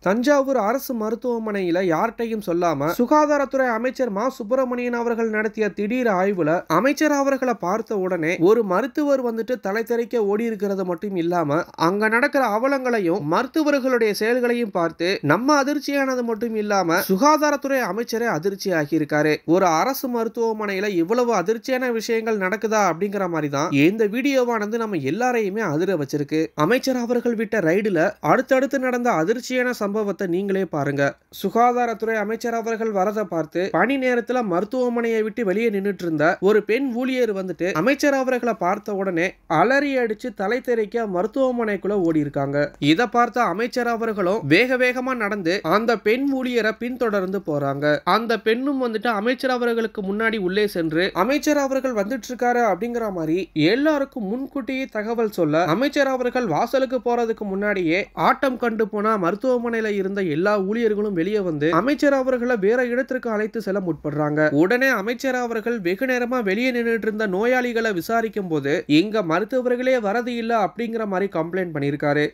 தஞ்சாவூர் அரசு மருத்துவமனையில யார்கிட்டையும் சொல்லாம சுகாதாரத்துறை அமைச்சர் மா சுப்பிரமணியன் அவர்கள் நடத்திய திடீர் ஆய்வுல அமைச்சர் அவர்களை பார்த்த உடனே ஒரு மருத்துவர் வந்துட்டு தலை தெறிக்க ஓடி இருக்கிறது மட்டும் இல்லாம அங்க நடக்கிற அவலங்களையும் மருத்துவர்களுடைய செயல்களையும் பார்த்து நம்ம அதிர்ச்சியானது மட்டும் இல்லாம சுகாதாரத்துறை அமைச்சரே அதிர்ச்சி ஆகியிருக்காரு ஒரு அரசு மருத்துவமனையில இவ்வளவு அதிர்ச்சியான விஷயங்கள் நடக்குதா அப்படிங்கிற மாதிரி தான் இந்த வீடியோவானது நம்ம எல்லாரையுமே அதிர வச்சிருக்கு அமைச்சர் அவர்கள் விட்ட ரைடுல அடுத்தடுத்து நடந்த அதிர்ச்சியான சம்பவத்தை நீங்களே பாருங்க சுகாதாரத்துறை அமைச்சர் அவர்கள் வரதை பார்த்து பணி நேரத்துல மருத்துவமனையை விட்டு வெளியே நின்னுட்டு இருந்த ஒரு பெண் ஊழியர் வந்துட்டு அமைச்சர் அவர்களை பார்த்த உடனே அலறி அடிச்சு தலை தெறிக்க மருத்துவமனைக்குள்ள ஓடி இருக்காங்க இதை பார்த்த அமைச்சர் அவர்களும் வேக வேகமா நடந்து அந்த பெண் ஊழியரை பின்தொடர்ந்து போறாங்க அந்த பெண்ணும் வந்துட்டு அமைச்சர் அவர்களுக்கு முன்னாடி உள்ளே சென்று அமைச்சர் அவர்கள் வந்துட்டு இருக்காரு அப்படிங்கிற மாதிரி எல்லாருக்கும் முன்கூட்டியே தகவல் சொல்ல அமைச்சர் அவர்கள் வாசலுக்கு போறதுக்கு முன்னாடியே ஆட்டம் கண்டு போனா மருத்துவமனையில இருந்த எல்லா ஊழியர்களும் வெளியே வந்து அமைச்சர் அவர்களை வேற இடத்திற்கு அழைத்து செல்ல முற்படுறாங்க உடனே அமைச்சர் அவர்கள் வெகு நேரமா வெளியே நின்றுட்டு இருந்த நோயாளிகளை விசாரிக்கும் போது இங்க மருத்துவர்களே வரது இல்ல அப்படிங்கிற மாதிரி கம்ப்ளைண்ட் பண்ணியிருக்காரு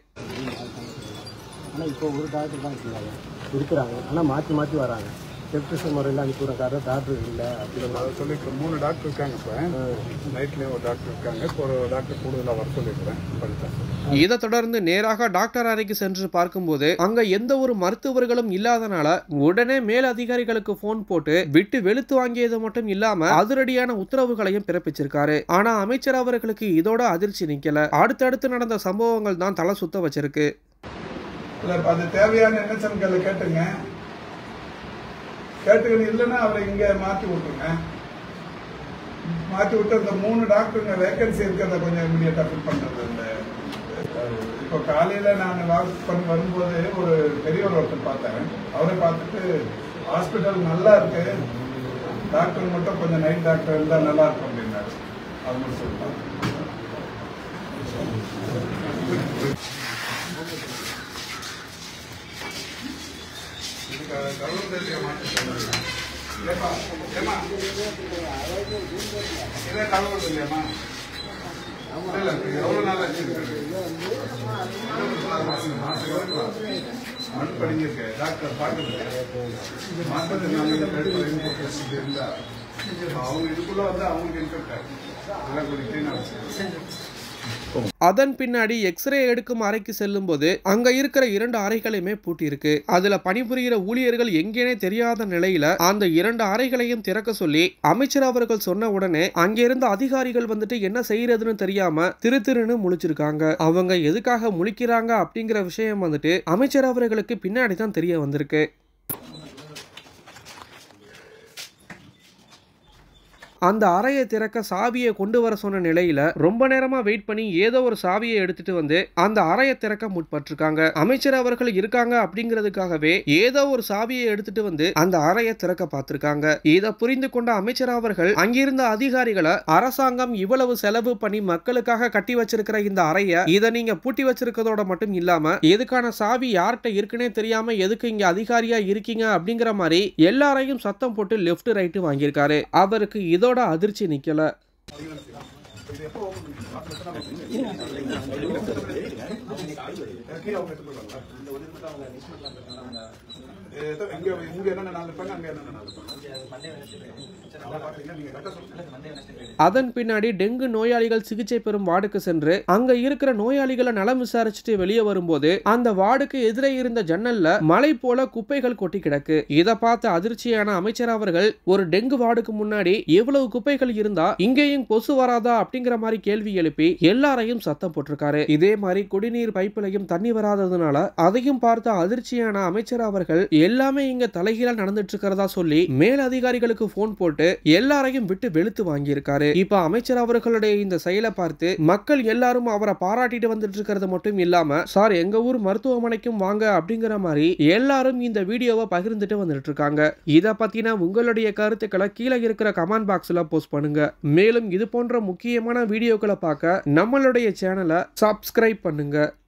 ஆனால் இப்போ ஒரு டாக்டர் தான் இருக்கிறாங்க இருக்கிறாங்க ஆனால் மாற்றி மாற்றி வராங்க எலக்ட்ரிஷியன் முறையில் அனுப்பிவிடுறாரு டாக்டர் இல்லை அப்படின்னு அதை சொல்லியிருக்கேன் மூணு டாக்டர் இருக்காங்க இப்போ நைட்லேயும் ஒரு டாக்டர் இருக்காங்க இப்போ ஒரு டாக்டர் கூடுதலாக வர சொல்லியிருக்கிறேன் பண்ணிட்டேன் இதை தொடர்ந்து நேராக டாக்டர் அறைக்கு சென்று பார்க்கும்போது அங்க எந்த ஒரு மருத்துவர்களும் இல்லாதனால உடனே மேல் அதிகாரிகளுக்கு போன் போட்டு விட்டு வெளுத்து வாங்கியது மட்டும் இல்லாம அதிரடியான உத்தரவுகளையும் பிறப்பிச்சிருக்காரு ஆனா அமைச்சர் அவர்களுக்கு இதோட அதிர்ச்சி நிக்கல அடுத்தடுத்து நடந்த சம்பவங்கள் தான் தலை சுத்த வச்சிருக்கு இல்லை இப்போ அது தேவையான என்எஸ்எம்களை கேட்டுங்க கேட்டுக்கணும் இல்லைன்னா அவரை இங்கே மாற்றி விட்டுருங்க மாற்றி விட்டு அந்த மூணு டாக்டருங்க வேகன்சி இருக்கிறத கொஞ்சம் இமீடியட்டாக ஃபில் பண்ணுறது இந்த அஹ், இப்போ காலையில் நான் வாக் பண்ணி வரும்போது ஒரு பெரியவர் ஒருத்தர் பார்த்தேன் அவரை பார்த்துட்டு ஹாஸ்பிட்டல் நல்லா இருக்கு டாக்டர் மட்டும் கொஞ்சம் நைட் டாக்டர் இருந்தால் நல்லா இருக்கும் அப்படின்னாரு அது மட்டும் சொல்லிட்டாங்க இதுக்கு கடவுள் தேசிய மாற்றம் ஏப்பா ஏமா இதே கடவுள் இல்லையாம்மா இல்ல எவ்வளவு நாள் ஆச்சு மண் படிஞ்சிருக்கு டாக்டர் பார்க்குறது மாற்றத்தினால இருந்தா அவங்க இதுக்குள்ள வந்து அவங்களுக்கு இன்ஃபெக்ட் ஆகும் எல்லாம் கொஞ்சம் க்ளீனாக அதன் பின்னாடி எக்ஸ்ரே எடுக்கும் அறைக்கு செல்லும் போது அங்க இருக்கிற இரண்டு அறைகளையுமே பூட்டி இருக்கு அதுல பணிபுரிகிற ஊழியர்கள் எங்கேனே தெரியாத நிலையில அந்த இரண்டு அறைகளையும் திறக்க சொல்லி அமைச்சர் அவர்கள் சொன்ன உடனே அங்கிருந்த அதிகாரிகள் வந்துட்டு என்ன செய்யறதுன்னு தெரியாம திரு திருன்னு முழிச்சிருக்காங்க அவங்க எதுக்காக முழிக்கிறாங்க அப்படிங்கிற விஷயம் வந்துட்டு அமைச்சர் அவர்களுக்கு பின்னாடி தான் தெரிய வந்திருக்கு அந்த அறையை திறக்க சாவியை கொண்டு வர சொன்ன நிலையில ரொம்ப நேரமா வெயிட் பண்ணி ஏதோ ஒரு சாவியை எடுத்துட்டு வந்து அந்த அறையை திறக்க முற்பட்டிருக்காங்க அமைச்சர் அவர்கள் இருக்காங்க அப்படிங்கிறதுக்காகவே ஏதோ ஒரு சாவியை எடுத்துட்டு வந்து அந்த அறையை திறக்க பார்த்திருக்காங்க இதை புரிந்து கொண்ட அமைச்சர் அவர்கள் அங்கிருந்த அதிகாரிகளை அரசாங்கம் இவ்வளவு செலவு பண்ணி மக்களுக்காக கட்டி வச்சிருக்கிற இந்த அறையை இதை நீங்க பூட்டி வச்சிருக்கிறதோட மட்டும் இல்லாம எதுக்கான சாவி யார்கிட்ட இருக்குன்னே தெரியாம எதுக்கு இங்க அதிகாரியா இருக்கீங்க அப்படிங்கிற மாதிரி எல்லாரையும் சத்தம் போட்டு லெஃப்ட் ரைட்டு வாங்கியிருக்காரு அவருக்கு இதோட அதிர்ச்சி நிக்கல இங்க இங்க என்னென்ன நாள் இருப்பாங்க அங்க என்னென்ன நாள் இருப்பாங்க அதான் பாத்தீங்கன்னா நீங்க கரெக்டா சொல்லுங்க அதன் பின்னாடி டெங்கு நோயாளிகள் சிகிச்சை பெறும் வார்டுக்கு சென்று அங்க இருக்கிற நோயாளிகளை நலம் விசாரிச்சுட்டு வெளியே வரும்போது அந்த வார்டுக்கு எதிரே இருந்த ஜன்னல்ல மலை போல குப்பைகள் கொட்டி கிடக்கு இதை பார்த்த அதிர்ச்சியான அமைச்சர் அவர்கள் ஒரு டெங்கு வார்டுக்கு முன்னாடி எவ்வளவு குப்பைகள் இருந்தா இங்கேயும் கொசு வராதா அப்படிங்கிற மாதிரி கேள்வி எழுப்பி எல்லாரையும் சத்தம் போட்டிருக்காரு இதே மாதிரி குடிநீர் பைப்பிலையும் தண்ணி வராததுனால அதையும் பார்த்த அதிர்ச்சியான அமைச்சர் அவர்கள் எல்லாமே இங்க தலைகீழா நடந்துட்டு இருக்கிறதா சொல்லி மேல் அதிகாரிகளுக்கு போன் போட்டு எல்லாரையும் விட்டு வெளுத்து வாங்கியிருக்காரு இப்ப அமைச்சர் அவர்களுடைய இந்த செயலை பார்த்து மக்கள் எல்லாரும் அவரை பாராட்டிட்டு வந்துட்டு இருக்கிறது மட்டும் இல்லாம சார் எங்க ஊர் மருத்துவமனைக்கும் வாங்க அப்படிங்கிற மாதிரி எல்லாரும் இந்த வீடியோவை பகிர்ந்துட்டு வந்துட்டு இருக்காங்க இத பத்தின உங்களுடைய கருத்துக்களை கீழே இருக்கிற கமெண்ட் பாக்ஸ்ல போஸ்ட் பண்ணுங்க மேலும் இது போன்ற முக்கியமான வீடியோக்களை பார்க்க நம்மளுடைய சேனலை சப்ஸ்கிரைப் பண்ணுங்க